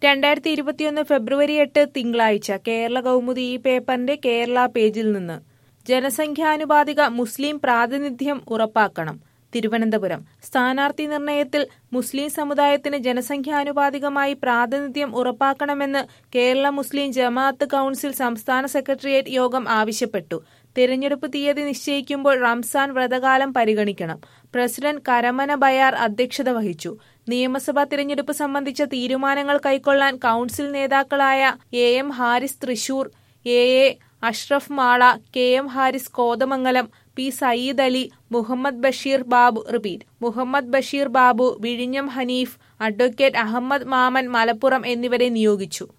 രണ്ടായിരത്തി ഇരുപത്തിയൊന്ന് ഫെബ്രുവരി എട്ട് തിങ്കളാഴ്ച കേരള കൗമുദി ഈ പേപ്പറിന്റെ കേരള പേജിൽ നിന്ന് ജനസംഖ്യാനുപാതിക മുസ്ലിം പ്രാതിനിധ്യം ഉറപ്പാക്കണം തിരുവനന്തപുരം സ്ഥാനാർത്ഥി നിർണയത്തിൽ മുസ്ലിം സമുദായത്തിന് ജനസംഖ്യാനുപാതികമായി പ്രാതിനിധ്യം ഉറപ്പാക്കണമെന്ന് കേരള മുസ്ലിം ജമാഅത്ത് കൌൺസിൽ സംസ്ഥാന സെക്രട്ടേറിയറ്റ് യോഗം ആവശ്യപ്പെട്ടു തിരഞ്ഞെടുപ്പ് തീയതി നിശ്ചയിക്കുമ്പോൾ റംസാൻ വ്രതകാലം പരിഗണിക്കണം പ്രസിഡന്റ് കരമന ബയാർ അധ്യക്ഷത വഹിച്ചു നിയമസഭാ തിരഞ്ഞെടുപ്പ് സംബന്ധിച്ച തീരുമാനങ്ങൾ കൈക്കൊള്ളാൻ കൌൺസിൽ നേതാക്കളായ A M Haris Thrissur A A Ashraf Mala K M Haris Kothamangalam P Sayyid Ali Muhammad Basheer Babu repeat Muhammad Basheer Babu വിഴിഞ്ഞം ഹനീഫ് അഡ്വക്കേറ്റ് അഹമ്മദ് മാമൻ മലപ്പുറം എന്നിവരെ നിയോഗിച്ചു